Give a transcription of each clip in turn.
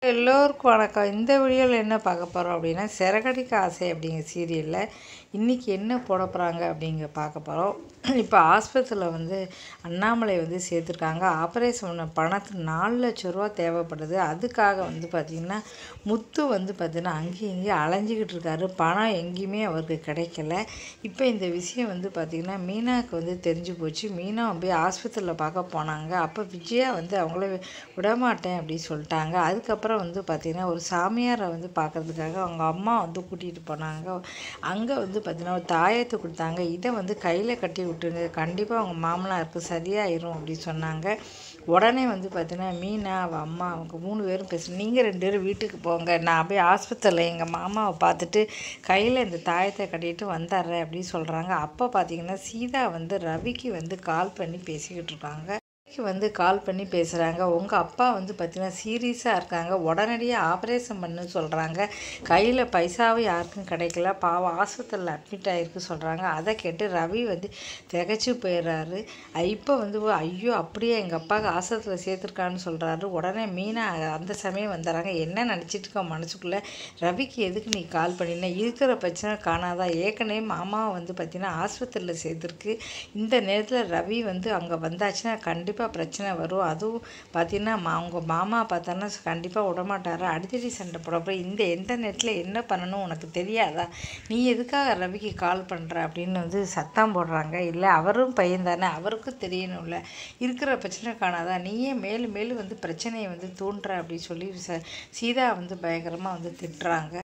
எல்லோருக்கும் வணக்கம் இந்த வீடியோவில் என்ன பார்க்க போகிறோம் அப்படின்னா சிறகடிக்க ஆசை அப்படிங்கிற சீரியலில் இன்றைக்கி என்ன போட போகிறாங்க அப்படிங்க பார்க்க போகிறோம் இப்போ ஆஸ்பத்திரியில் வந்து அண்ணாமலை வந்து சேர்த்துருக்காங்க ஆப்ரேஷன் பண்ண பணத்துக்கு நாலு லட்ச ரூபா தேவைப்படுது அதுக்காக வந்து பார்த்திங்கன்னா முத்து வந்து பார்த்திங்கன்னா அங்கேயும் இங்கேயும் அலைஞ்சிக்கிட்டு இருக்காரு பணம் எங்கேயுமே அவருக்கு கிடைக்கல இப்போ இந்த விஷயம் வந்து பார்த்திங்கன்னா மீனாவுக்கு வந்து தெரிஞ்சு போச்சு மீனா போய் ஆஸ்பத்திரியில் பார்க்க போனாங்க அப்போ விஜயா வந்து அவங்கள விடமாட்டேன் அப்படின்னு சொல்லிட்டாங்க அதுக்கப்புறம் வந்து பார்த்திங்கன்னா ஒரு சாமியாரை வந்து பார்க்கறதுக்காக அவங்க அம்மா வந்து கூட்டிகிட்டு போனாங்க அங்கே வந்து பார்த்திங்கன்னா ஒரு தாயத்தை கொடுத்தாங்க இதை வந்து கையில் கட்டி விட்டுருங்க கண்டிப்பாக அவங்க மாமனாருக்கு சரியாயிரும் அப்படின்னு சொன்னாங்க உடனே வந்து பார்த்தீங்கன்னா மீனா அவள் அம்மா அவங்க மூணு பேரும் பேச நீங்கள் ரெண்டு பேரும் வீட்டுக்கு போங்க நான் போய் ஆஸ்பத்திரியில் எங்கள் மாமாவை பார்த்துட்டு கையில் இந்த தாயத்தை கட்டிட்டு வந்துடுறேன் அப்படின்னு சொல்கிறாங்க அப்போ பார்த்தீங்கன்னா சீதா வந்து ரவிக்கு வந்து கால் பண்ணி பேசிக்கிட்டு இருக்காங்க ரவிக்கு வந்து கால் பண்ணி பேசுகிறாங்க உங்கள் அப்பா வந்து பார்த்தீங்கன்னா சீரியஸாக இருக்காங்க உடனடியாக ஆப்ரேஷன் பண்ணு சொல்கிறாங்க கையில் பைசாவும் யாருக்கும் கிடைக்கல பாவம் ஆஸ்பத்திரியில் அட்மிட் ஆகிருக்கு சொல்கிறாங்க அதை கேட்டு ரவி வந்து திகைச்சு போயிடுறாரு இப்போ வந்து ஐயோ அப்படியே எங்கள் அப்பாவுக்கு ஆஸ்பத்திரியில் சேர்த்துருக்கான்னு சொல்கிறாரு உடனே மீனா அந்த சமயம் வந்துடுறாங்க என்ன நினச்சிட்டு இருக்க மனசுக்குள்ளே ரவிக்கு எதுக்கு நீ கால் பண்ணின இருக்கிற பிரச்சனை காணாதா ஏற்கனவே மாமாவை வந்து பார்த்தீங்கன்னா ஆஸ்பத்திரியில் சேர்த்துருக்கு இந்த நேரத்தில் ரவி வந்து அங்கே வந்தாச்சுன்னா கண்டிப்பாக பிரச்சனை வரும் அதுவும் பார்த்தீங்கன்னா மா அவங்க மாமா பார்த்தான்னா கண்டிப்பாக விடமாட்டாரு அடித்தடி சண்டை போடப்போ இந்த எந்த நேரத்தில் என்ன பண்ணணும் உனக்கு தெரியாதா நீ எதுக்காக ரவிக்கு கால் பண்ணுற அப்படின்னு வந்து சத்தம் போடுறாங்க இல்லை அவரும் பையன் தானே அவருக்கும் தெரியணும்ல இருக்கிற பிரச்சனை காணாதா நீயே மேலும் மேலும் வந்து பிரச்சனையை வந்து தூண்டுற அப்படின்னு சொல்லி ச சீதா வந்து பயங்கரமாக வந்து திட்டுறாங்க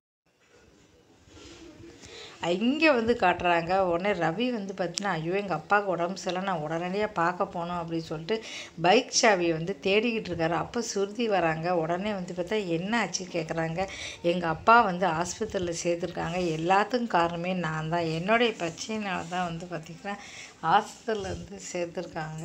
இங்கே வந்து காட்டுறாங்க உடனே ரவி வந்து பார்த்தீங்கன்னா ஐயோ எங்கள் அப்பாவுக்கு உடம்பு சரியில்லை நான் உடனடியாக பார்க்க போனோம் அப்படின்னு சொல்லிட்டு பைக் சாவியை வந்து தேடிக்கிட்டு இருக்காரு அப்போ சுருதி வராங்க உடனே வந்து பார்த்தா என்ன ஆச்சு கேட்குறாங்க எங்கள் அப்பா வந்து ஆஸ்பத்திரியில் சேர்த்துருக்காங்க எல்லாத்துக்கும் காரணமே நான் தான் என்னுடைய பிரச்சனைனால தான் வந்து பார்த்திங்கன்னா ஆஸ்பத்திரியில் வந்து சேர்த்துருக்காங்க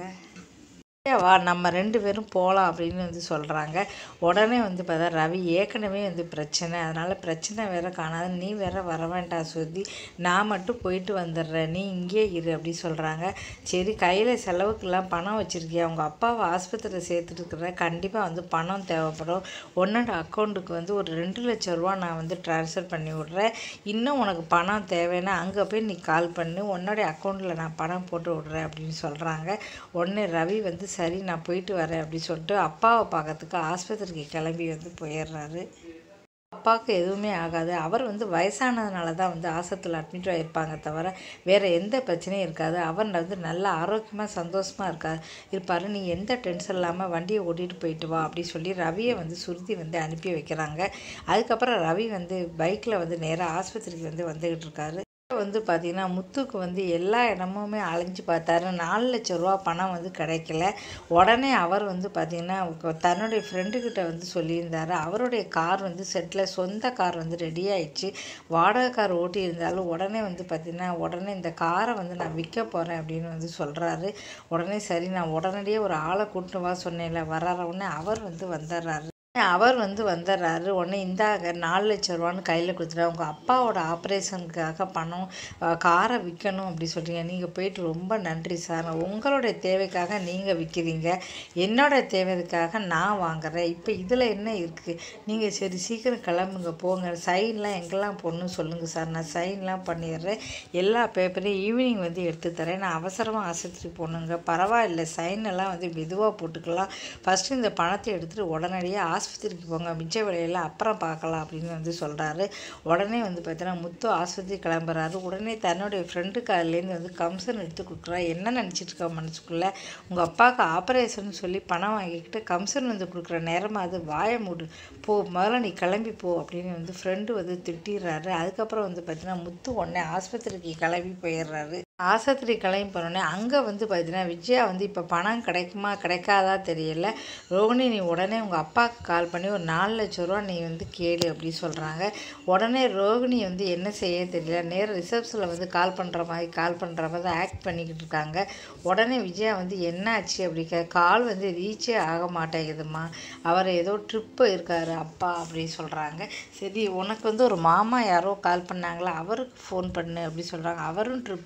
வா நம்ம ரெண்டு பேரும் போகலாம் அப்படின்னு வந்து சொல்கிறாங்க உடனே வந்து பார்த்தா ரவி ஏற்கனவே வந்து பிரச்சனை அதனால் பிரச்சனை வேற காணாது நீ வேற வர வேண்டாம் சுருதி நான் மட்டும் போயிட்டு வந்துடுறேன் நீ இங்கே இரு அப்படி சொல்கிறாங்க சரி கையில் செலவுக்கெல்லாம் பணம் வச்சுருக்கியா அவங்க அப்பாவை ஆஸ்பத்திரியில் சேர்த்துட்டுருக்குற கண்டிப்பாக வந்து பணம் தேவைப்படும் உன்னோட அக்கௌண்ட்டுக்கு வந்து ஒரு ரெண்டு லட்ச ரூபா நான் வந்து ட்ரான்ஸ்ஃபர் பண்ணி விட்றேன் இன்னும் உனக்கு பணம் தேவைன்னா அங்கே போய் நீ கால் பண்ணு உன்னோடைய அக்கௌண்ட்டில் நான் பணம் போட்டு விட்றேன் அப்படின்னு சொல்கிறாங்க உடனே ரவி வந்து சரி நான் போயிட்டு வரேன் அப்படின்னு சொல்லிட்டு அப்பாவை பார்க்கறதுக்கு ஆஸ்பத்திரிக்கு கிளம்பி வந்து போயிடுறாரு அப்பாவுக்கு எதுவுமே ஆகாது அவர் வந்து வயசானதுனால தான் வந்து ஆஸ்பத்திரியில் அட்மிட் ஆகிருப்பாங்க தவிர வேறு எந்த பிரச்சனையும் இருக்காது அவர் வந்து நல்ல ஆரோக்கியமாக சந்தோஷமாக இருக்கார் இருப்பார் நீ எந்த டென்ஷன் இல்லாமல் வண்டியை ஓட்டிகிட்டு போயிட்டு வா அப்படி சொல்லி ரவியை வந்து சுருதி வந்து அனுப்பி வைக்கிறாங்க அதுக்கப்புறம் ரவி வந்து பைக்கில் வந்து நேராக ஆஸ்பத்திரிக்கு வந்து வந்துக்கிட்டு இருக்காரு வந்து பார்த்திங்கன்னா முத்துக்கு வந்து எல்லா இடமுமே அலைஞ்சு பார்த்தாரு நாலு லட்ச ரூபா பணம் வந்து கிடைக்கல உடனே அவர் வந்து பார்த்திங்கன்னா தன்னுடைய ஃப்ரெண்டுக்கிட்ட வந்து சொல்லியிருந்தார் அவருடைய கார் வந்து செட்டில் சொந்த கார் வந்து ரெடி ஆயிடுச்சு வாடகை கார் ஓட்டி இருந்தாலும் உடனே வந்து பார்த்திங்கன்னா உடனே இந்த காரை வந்து நான் விற்க போகிறேன் அப்படின்னு வந்து சொல்கிறாரு உடனே சரி நான் உடனடியே ஒரு ஆளை கூட்டிட்டு வா சொன்னேன்ல வர்ற உடனே அவர் வந்து வந்துடுறாரு அவர் வந்து வந்துடுறாரு உடனே இந்தாங்க நாலு லட்ச ரூபான்னு கையில் கொடுத்துட்டு உங்கள் அப்பாவோட ஆப்ரேஷனுக்காக பணம் காரை விற்கணும் அப்படி சொல்கிறீங்க நீங்கள் போயிட்டு ரொம்ப நன்றி சார் உங்களுடைய தேவைக்காக நீங்கள் விற்கிறீங்க என்னோட தேவைக்காக நான் வாங்குறேன் இப்போ இதில் என்ன இருக்குது நீங்கள் சரி சீக்கிரம் கிளம்புங்க போங்க சைன்லாம் எங்கெல்லாம் போடணும் சொல்லுங்கள் சார் நான் சைன்லாம் பண்ணிடுறேன் எல்லா பேப்பரையும் ஈவினிங் வந்து எடுத்து தரேன் நான் அவசரமாக ஆஸ்பத்திரி போகணுங்க பரவாயில்ல சைன் எல்லாம் வந்து மெதுவாக போட்டுக்கலாம் ஃபஸ்ட்டு இந்த பணத்தை எடுத்துகிட்டு உடனடியாக ஆஸ்பத்திரிக்கு போங்க மிச்ச வேலையெல்லாம் அப்புறம் பார்க்கலாம் அப்படின்னு வந்து சொல்கிறாரு உடனே வந்து பார்த்தீங்கன்னா முத்து ஆஸ்பத்திரி கிளம்புறாரு உடனே தன்னுடைய ஃப்ரெண்டு கார்லேருந்து வந்து கம்சன் எடுத்து கொடுக்குறா என்ன நினச்சிட்டு இருக்கா மனசுக்குள்ளே உங்கள் அப்பாவுக்கு ஆப்ரேஷன் சொல்லி பணம் வாங்கிக்கிட்டு கம்சன் வந்து கொடுக்குற நேரமாக அது வாய மூடு போ முதல்ல நீ கிளம்பி போ அப்படின்னு வந்து ஃப்ரெண்டு வந்து திட்டிடுறாரு அதுக்கப்புறம் வந்து பார்த்தீங்கன்னா முத்து உடனே ஆஸ்பத்திரிக்கு கிளம்பி போயிடுறாரு ஆஸ்பத்திரி கிளம்பி போனோடனே அங்கே வந்து பார்த்தீங்கன்னா விஜயா வந்து இப்போ பணம் கிடைக்குமா கிடைக்காதா தெரியல ரோகிணி நீ உடனே உங்கள் அப்பாவுக்கு கால் பண்ணி ஒரு நாலு லட்ச ரூபா நீ வந்து கேளு அப்படி சொல்கிறாங்க உடனே ரோகிணி வந்து என்ன செய்ய தெரியல நேராக ரிசப்ஷனில் வந்து கால் பண்ணுற மாதிரி கால் பண்ணுற மாதிரி ஆக்ட் பண்ணிக்கிட்டு இருக்காங்க உடனே விஜயா வந்து என்ன ஆச்சு அப்படி கே கால் வந்து ரீச்சே ஆக மாட்டேங்குதுமா அவர் ஏதோ ட்ரிப்பு இருக்கார் அப்பா அப்படி சொல்கிறாங்க சரி உனக்கு வந்து ஒரு மாமா யாரோ கால் பண்ணாங்களா அவருக்கு ஃபோன் பண்ணு அப்படி சொல்கிறாங்க அவரும் ட்ரிப்பு இருக்கார்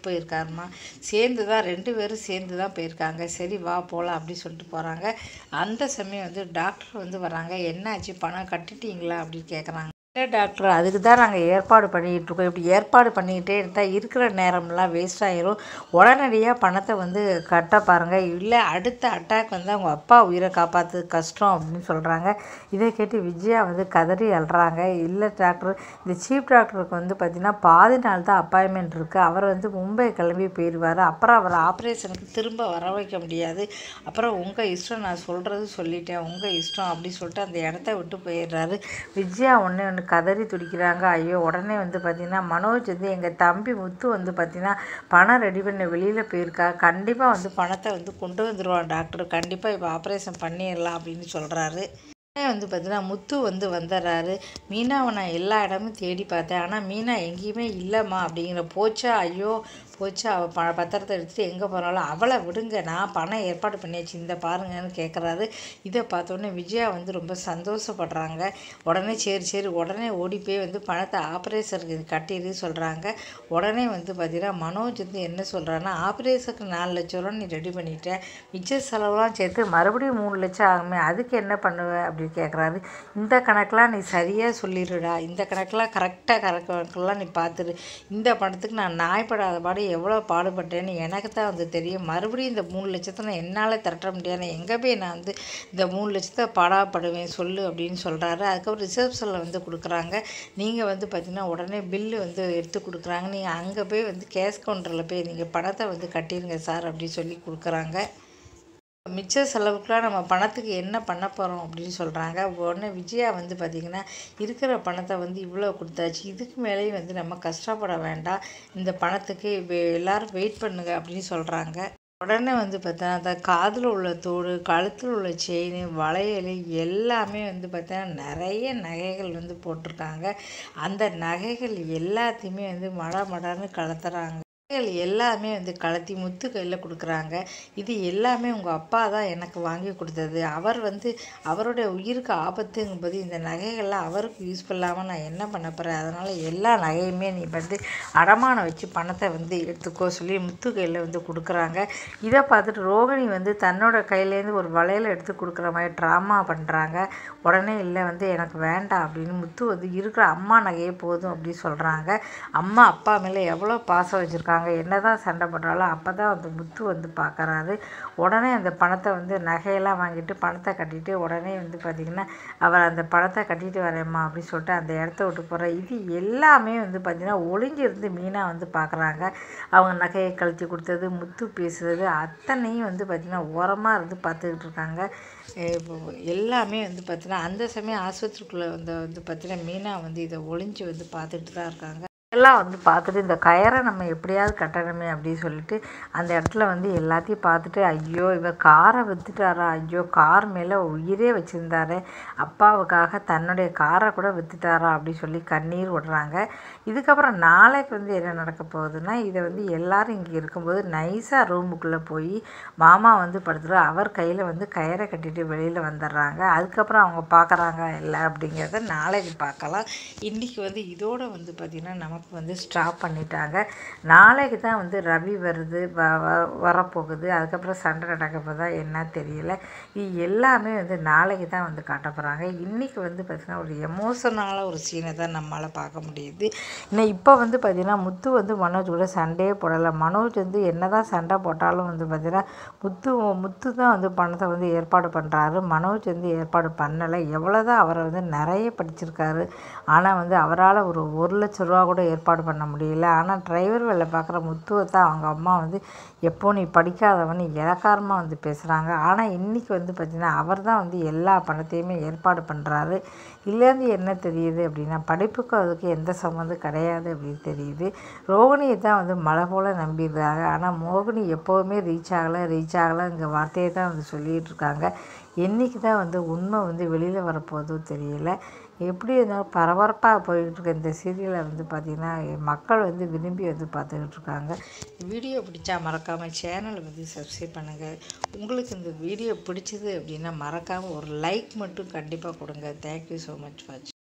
போயிருக்காருமா சேர்ந்து தான் ரெண்டு பேரும் சேர்ந்து தான் போயிருக்காங்க சரி வா போகலாம் அப்படி சொல்லிட்டு போகிறாங்க அந்த சமயம் வந்து டாக்டர் வந்து வராங்க என்னாச்சு பணம் கட்டிட்டீங்களா அப்படின்னு கேட்குறாங்க இல்லை டாக்டர் அதுக்கு தான் நாங்கள் ஏற்பாடு பண்ணிக்கிட்டு இருக்கோம் இப்படி ஏற்பாடு பண்ணிக்கிட்டே இருந்தால் இருக்கிற நேரம்லாம் வேஸ்ட் ஆயிரும் உடனடியாக பணத்தை வந்து கட்ட பாருங்கள் இல்லை அடுத்த அட்டாக் வந்து அவங்க அப்பா உயிரை காப்பாற்று கஷ்டம் அப்படின்னு சொல்கிறாங்க இதை கேட்டு விஜயா வந்து கதறி அழுறாங்க இல்லை டாக்டர் இந்த சீஃப் டாக்டருக்கு வந்து பார்த்திங்கன்னா பாதி நாள் தான் அப்பாயின்மெண்ட் இருக்குது அவர் வந்து மும்பை கிளம்பி போயிடுவார் அப்புறம் அவர் ஆப்ரேஷனுக்கு திரும்ப வர வைக்க முடியாது அப்புறம் உங்கள் இஷ்டம் நான் சொல்கிறது சொல்லிட்டேன் உங்கள் இஷ்டம் அப்படி சொல்லிட்டு அந்த இடத்த விட்டு போயிடுறாரு விஜயா ஒன்று ஒன்று கதறி துடிக்கிறாங்க ஐயோ உடனே வந்து பார்த்திங்கன்னா மனோஜ் வந்து எங்கள் தம்பி முத்து வந்து பார்த்திங்கன்னா பணம் ரெடி பண்ண வெளியில் போயிருக்கா கண்டிப்பாக வந்து பணத்தை வந்து கொண்டு வந்துடுவான் டாக்டர் கண்டிப்பாக இப்போ ஆப்ரேஷன் பண்ணிடலாம் அப்படின்னு சொல்கிறாரு உடனே வந்து பார்த்தீங்கன்னா முத்து வந்து வந்துடுறாரு மீனாவை நான் எல்லா இடமும் தேடி பார்த்தேன் ஆனால் மீனா எங்கேயுமே இல்லைம்மா அப்படிங்கிற போச்சா ஐயோ போச்சா அவள் ப பத்திரத்தை எடுத்துகிட்டு எங்கே போனாலும் அவளை விடுங்க நான் பணம் ஏற்பாடு பண்ணியாச்சு இந்த பாருங்கன்னு கேட்குறாரு இதை பார்த்தோன்னே விஜயா வந்து ரொம்ப சந்தோஷப்படுறாங்க உடனே சரி சரி உடனே ஓடி போய் வந்து பணத்தை ஆப்ரேஷனுக்கு கட்டிடு சொல்கிறாங்க உடனே வந்து பார்த்தீங்கன்னா மனோஜ் வந்து என்ன சொல்கிறான்னா ஆப்ரேஷனுக்கு நாலு லட்ச ரூபா நீ ரெடி பண்ணிட்ட மிச்ச செலவுலாம் சேர்த்து மறுபடியும் மூணு லட்சம் ஆகுமே அதுக்கு என்ன பண்ணுவ அப்படின்னு கேட்குறாரு இந்த கணக்கெலாம் நீ சரியாக சொல்லிடுடா இந்த கணக்கெலாம் கரெக்டாக கணக்கெல்லாம் நீ பார்த்துரு இந்த பணத்துக்கு நான் நாய்ப்படாத பாடு எவ்வளோ பாடுபட்டேன்னு எனக்கு தான் வந்து தெரியும் மறுபடியும் இந்த மூணு லட்சத்தை நான் என்னால் திரட்ட முடியாது எங்கே போய் நான் வந்து இந்த மூணு லட்சத்தை பாடாப்படுவேன் சொல்லு அப்படின்னு சொல்கிறாரு அதுக்கப்புறம் ரிசப்ஷனில் வந்து கொடுக்குறாங்க நீங்கள் வந்து பார்த்தீங்கன்னா உடனே பில்லு வந்து எடுத்து கொடுக்குறாங்க நீங்கள் அங்கே போய் வந்து கேஷ் கவுண்டரில் போய் நீங்கள் பணத்தை வந்து கட்டிடுங்க சார் அப்படின்னு சொல்லி கொடுக்குறாங்க மிச்ச செலவுக்குலாம் நம்ம பணத்துக்கு என்ன பண்ண போகிறோம் அப்படின்னு சொல்கிறாங்க உடனே விஜயா வந்து பார்த்திங்கன்னா இருக்கிற பணத்தை வந்து இவ்வளோ கொடுத்தாச்சு இதுக்கு மேலேயும் வந்து நம்ம கஷ்டப்பட வேண்டாம் இந்த பணத்துக்கு வெ- எல்லாரும் வெயிட் பண்ணுங்க அப்படின்னு சொல்கிறாங்க உடனே வந்து பார்த்தா அந்த காதில் உள்ள தோடு கழுத்தில் உள்ள செயின் வளையல் எல்லாமே வந்து பார்த்தா நிறைய நகைகள் வந்து போட்டிருக்காங்க அந்த நகைகள் எல்லாத்தையுமே வந்து மட மடன்னு கலத்துறாங்க நகைகள் எல்லாமே வந்து கலத்தி முத்து கையில் கொடுக்குறாங்க இது எல்லாமே உங்கள் அப்பா தான் எனக்கு வாங்கி கொடுத்தது அவர் வந்து அவருடைய உயிருக்கு ஆபத்துங்கும்போது இந்த நகைகள்லாம் அவருக்கு யூஸ் பண்ணாமல் நான் என்ன பண்ண போகிறேன் அதனால் எல்லா நகையுமே நீ வந்து அடமானம் வச்சு பணத்தை வந்து எடுத்துக்கோ சொல்லி முத்து கையில் வந்து கொடுக்குறாங்க இதை பார்த்துட்டு ரோகிணி வந்து தன்னோட கையிலேருந்து ஒரு வளையல் எடுத்து கொடுக்குற மாதிரி ட்ராமா பண்ணுறாங்க உடனே இல்லை வந்து எனக்கு வேண்டாம் அப்படின்னு முத்து வந்து இருக்கிற அம்மா நகையே போதும் அப்படின்னு சொல்கிறாங்க அம்மா அப்பா மேலே எவ்வளோ பாசம் வச்சுருக்காங்க என்னதான் சண்டை போட்டாலும் அப்போ தான் வந்து முத்து வந்து பார்க்குறாரு உடனே அந்த பணத்தை வந்து நகையெல்லாம் வாங்கிட்டு பணத்தை கட்டிட்டு உடனே வந்து பார்த்திங்கன்னா அவர் அந்த பணத்தை கட்டிட்டு வரேம்மா அப்படின்னு சொல்லிட்டு அந்த இடத்த விட்டு போகிறார் இது எல்லாமே வந்து பார்த்திங்கன்னா ஒளிஞ்சிருந்து மீனாக வந்து பார்க்குறாங்க அவங்க நகையை கழித்து கொடுத்தது முத்து பேசுறது அத்தனையும் வந்து பார்த்திங்கன்னா ஓரமாக இருந்து பார்த்துக்கிட்டு இருக்காங்க அஹ் இப்போ எல்லாமே வந்து பார்த்திங்கன்னா அந்த சமயம் ஆஸ்பத்திரிக்குள்ளே வந்து வந்து பார்த்திங்கன்னா மீனா வந்து இதை ஒளிஞ்சு வந்து பார்த்துட்டு தான் இருக்காங்க எல்லாம் வந்து பார்த்துட்டு இந்த கயரை நம்ம எப்படியாவது கட்டணுமே அப்படின்னு சொல்லிட்டு அந்த இடத்துல வந்து எல்லாத்தையும் பார்த்துட்டு ஐயோ இவர் காரை விற்றுட்டாரா ஐயோ கார் மேலே உயிரே வச்சுருந்தாரு அப்பாவுக்காக தன்னுடைய காரை கூட விற்றுட்டாரா அப்படின்னு சொல்லி கண்ணீர் விடுறாங்க இதுக்கப்புறம் நாளைக்கு வந்து என்ன நடக்க போகுதுன்னா இதை வந்து எல்லாரும் இங்கே இருக்கும்போது நைஸாக ரூமுக்குள்ளே போய் மாமா வந்து படுத்துட்டு அவர் கையில் வந்து கயிறை கட்டிட்டு வெளியில் வந்துடுறாங்க அதுக்கப்புறம் அவங்க பார்க்குறாங்க இல்லை அப்படிங்கிறத நாளைக்கு பார்க்கலாம் இன்றைக்கி வந்து இதோட வந்து பார்த்திங்கன்னா நமக்கு வந்து ஸ்டாப் பண்ணிட்டாங்க நாளைக்கு தான் வந்து ரவி வருது வ வ- வரப்போகுது அதுக்கப்புறம் சண்டை நடக்க போதா என்ன தெரியல இது எல்லாமே வந்து நாளைக்கு தான் வந்து காட்ட போகிறாங்க இன்றைக்கி வந்து பார்த்திங்கன்னா ஒரு எமோஷனலான ஒரு சீனை தான் நம்மளால் பார்க்க முடியுது இன்னும் இப்போ வந்து பார்த்திங்கன்னா முத்து வந்து மனோஜ் கூட சண்டையே போடலை மனோஜ் வந்து என்ன தான் சண்டை போட்டாலும் வந்து பார்த்திங்கன்னா முத்து முத்து தான் வந்து பணத்தை வந்து ஏற்பாடு பண்ணுறாரு மனோஜ் வந்து ஏற்பாடு பண்ணலை எவ்வளோ தான் அவரை வந்து நிறைய படிச்சிருக்காரு ஆனால் வந்து அவரால் ஒரு ஒரு லட்ச ரூபா கூட ஏற்பாடு பண்ண முடியல ஆனால் டிரைவர் வேலை பார்க்குற முத்துவை தான் அவங்க அம்மா வந்து எப்போ நீ படிக்காதவன் இலக்காரமாக வந்து பேசுகிறாங்க ஆனால் இன்றைக்கி வந்து பார்த்திங்கன்னா அவர் தான் வந்து எல்லா பணத்தையுமே ஏற்பாடு பண்ணுறாரு இதுலேருந்து என்ன தெரியுது அப்படின்னா படிப்புக்கு அதுக்கு எந்த சம்மந்தம் கிடையாது அப்படின்னு தெரியுது ரோகிணியை தான் வந்து மழை போல் நம்பிடுறாங்க ஆனால் மோகினி எப்போவுமே ரீச் ஆகலை ரீச் ஆகலைங்கிற வார்த்தையை தான் வந்து சொல்லிகிட்டு இருக்காங்க என்றைக்கு தான் வந்து உண்மை வந்து வெளியில் வரப்போதோ தெரியல எப்படி இருந்தாலும் பரபரப்பாக போய்கிட்டு இருக்க இந்த சீரியலை வந்து பார்த்திங்கன்னா மக்கள் வந்து விரும்பி வந்து பார்த்துக்கிட்டு இருக்காங்க வீடியோ பிடிச்சா மறக்காமல் சேனலை வந்து சப்ஸ்கிரைப் பண்ணுங்கள் உங்களுக்கு இந்த வீடியோ பிடிச்சது அப்படின்னா மறக்காமல் ஒரு லைக் மட்டும் கண்டிப்பாக கொடுங்க தேங்க்யூ ஸோ மச் வாட்ச்